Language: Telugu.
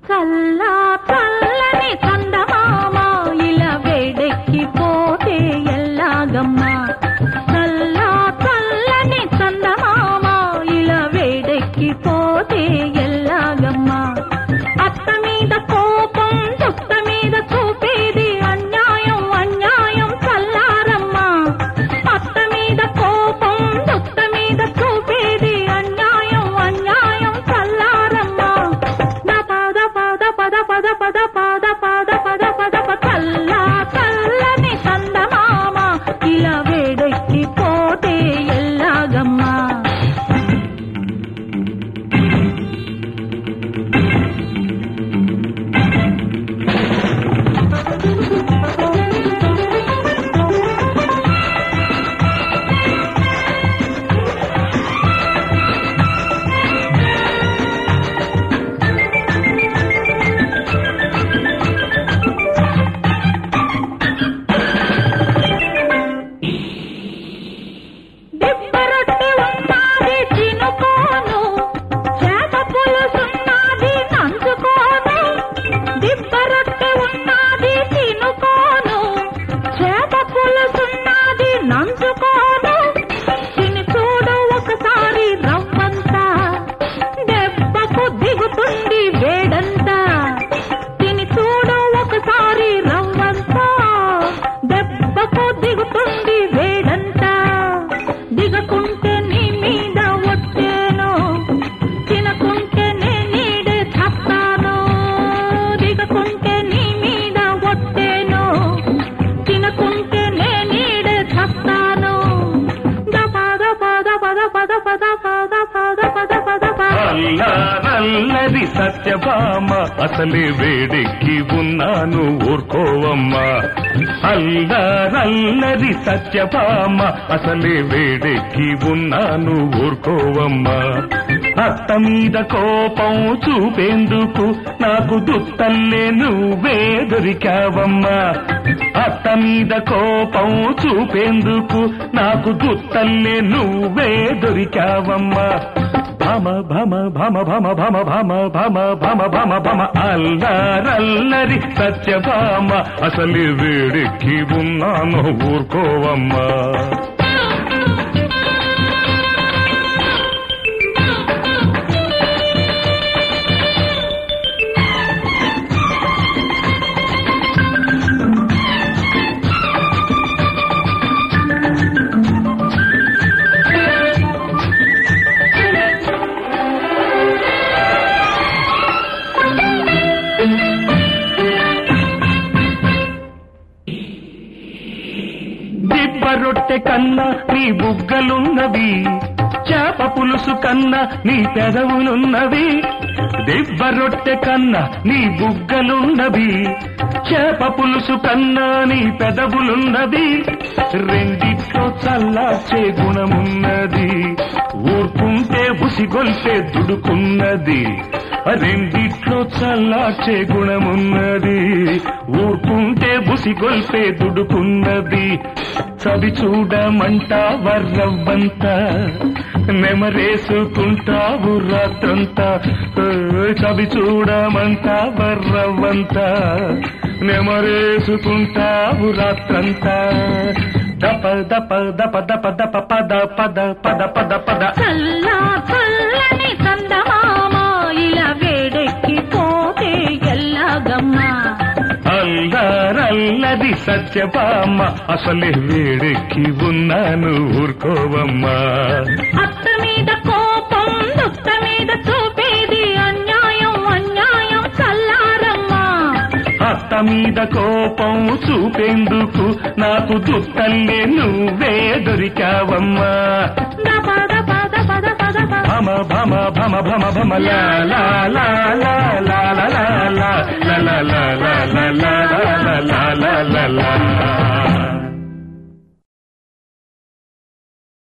చల్లా చల్లని చందమామ ఇలా వేడెక్కిపోతే ఎల్లాగమ్మా చల్లా చల్లని చందమామ ఇలా వేడెక్కిపోతే ఎల్లాగమ్మా అత్త మీద కోపం దుత్త మీద చూపేది అన్యాయం అన్యాయం చల్లారమ్మా అత్త మీద కోపం దుత్త మీద చూపేది అన్యాయం అన్యాయం చల్లారమ్మా ద పద పద పద పద పద పద పద పద పద పద చల్లా చల్లని చందమామ ఇలా వేడెక్కిపోతే ఎల్లాగమ్మా దిబ్బరొట్టె ఉన్నది తినుకోను చేప పులుసున్నది నంచుకోను దిబ్బరొట్టె ఉన్నది తినుకోను చేప పులుసున్నది నంచుకోను తిని చూడు ఒకసారి రవ్వంతా దెబ్బకు దిగుతుంది వేడంతా తిని చూడు ఒకసారి రవ్వంతా దెబ్బకు దిగుతుంది వేడంతా దిగకుంటే నీ మీద ఒట్టేను తినకుంటే నే నీడే చస్తాను దిగకుంటే నీ మీద ఒట్టేను తినకుంటే నే నీడే చస్తాను దపద పద పద పద పద పద పద పద పద పద అల్లా నల్లది సత్యభామ అసలే వేడెక్కి ఉన్నాను ఊరుకోవమ్మా అల్లా నల్లది సత్యభామ అసలే వేడెక్కి ఉన్నాను ఊరుకోవమ్మా అత్త మీద కోపం చూపేందుకు నాకు దుత్తల్లే నువ్వే దొరికావమ్మా అత్త మీద కోపం చూపేందుకు నాకు దుత్తల్లే నువ్వే దొరికావమ్మా భమ భమ భమ భమ భమ భమ భమ భమ భమ భమ అల్లారల్లరి సత్యభామ అసలు వేడెక్కి ఉన్నాను ఊరుకోవమ్మా దిబ్బ రొట్టె కన్నా నీ బుగ్గలున్నవి చేప పులుసు కన్నా నీ పెదవులున్నవి దిబ్బ రొట్టె కన్నా నీ బుగ్గలున్నవి చేప పులుసు కన్నా నీ పెదవులున్నది రెండిట్లో చల్లార్చే గుణమున్నది ఊరుకుంటే ఉసిగొల్పే దుడుకున్నది రెండిట్లో చల్లార్చే గుణమున్నది ఊరుకుంటే బుసిగొల్పే దుడుకున్నది చవి చూడమంట వర్రవ్వంత నెమరేసుకుంటావు రాత్రంతా ఏ, చవి చూడమంట వర్రవ్వంత నెమరేసుకుంటావు రాత్రంతా దప దప దప దప దప పద పద పద పద పద చల్లా చల్లని చందమామ ఇలా వేడెక్కిపోతే ఎల్లాగమ్మా అల్లారల్లది సత్యపామ అసలే వేడెక్కి ఉన్నాను ఊరుకోవమ్మా అత్త మీద కోపం దుత్త మీద చూపేది అన్యాయం అన్యాయం చల్లారమ్మా అత్త మీద కోపం చూపేందుకు నాకు దుత్తల్లే నువ్వే దొరికావమ్మా దప దప దప దప దప భమ భమ భమ భమ భమ లా లా లా లా లా లా లా లా లా లా లా లా లా లా లా లా లా లా లా